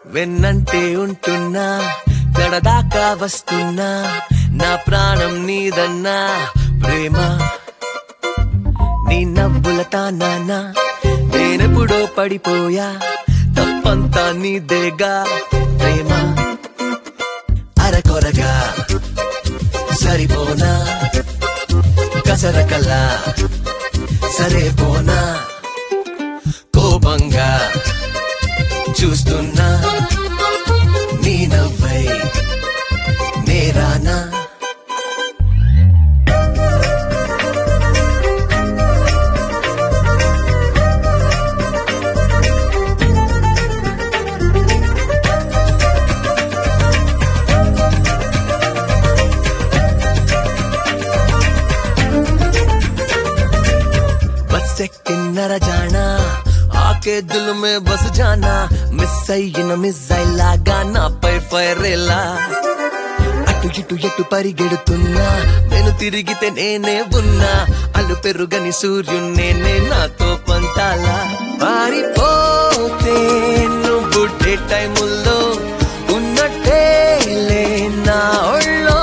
వెన్నంటే ఉంటున్నా కడదాకా వస్తున్నా నా ప్రాణం నీదన్నా ప్రేమ నీ నవ్వుల తానా నేనెప్పుడో పడిపోయా తప్పంతా నీదేగా ప్రేమ అరకొరగా సరిపోనా కసరకల్లా సరే పోనా కోపంగా చూస్తున్నా నీ నవ్వై నేరానా बस से किन्नर जाना आके दिल में बस जाना మిస్ అయిన మిస్ లాగా నాపై ఫైరేలా అటు ఇటు ఎటు పరిగెడుతున్నా నేను తిరిగితే నేనే ఉన్నా అల్లు పెరుగని సూర్యున్నేనే నాతో పంతాలా పారిపోతే నువ్వు డే టైముల్లో ఉన్నట్టే లే నా ఒళ్ళో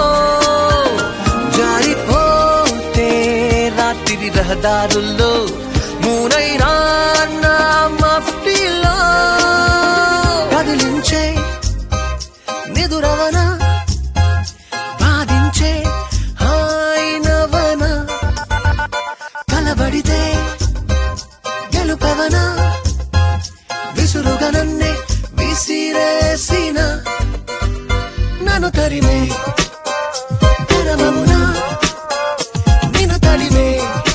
జారిపోతే రాత్రి రహదారుల్లో మూనైనా నా మఫ్టీలో కదిలించే నిదురవన బాధించే హాయినవన కలబడితే గెలుపవన విసురుగా నన్నే విసిరేసిన నన్ను తరిమే పరమమునా నిన్ను తడిమే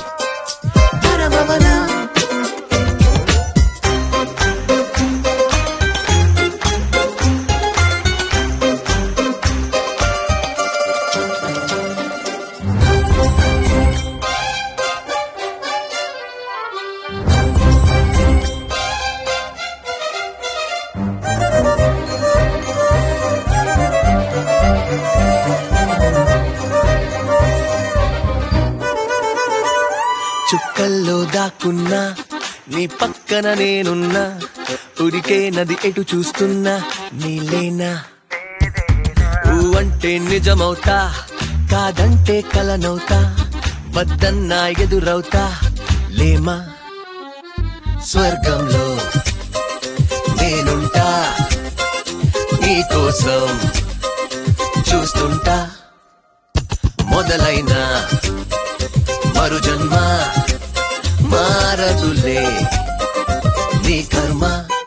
పరమవన చుక్కల్లో దాక్కున్నా నీ పక్కన నేనున్నా ఉడికే నది ఎటు చూస్తున్నా నీలేనా ఊ అంటే నిజమవుతా కాదంటే కలనవుతా వద్దన్నా ఎదురవుతా లేమా స్వర్గంలో నేనుంటా నీకోసం చూస్తుంటా మొదలైన మరు జన్మ మారదులే నీ కర్మ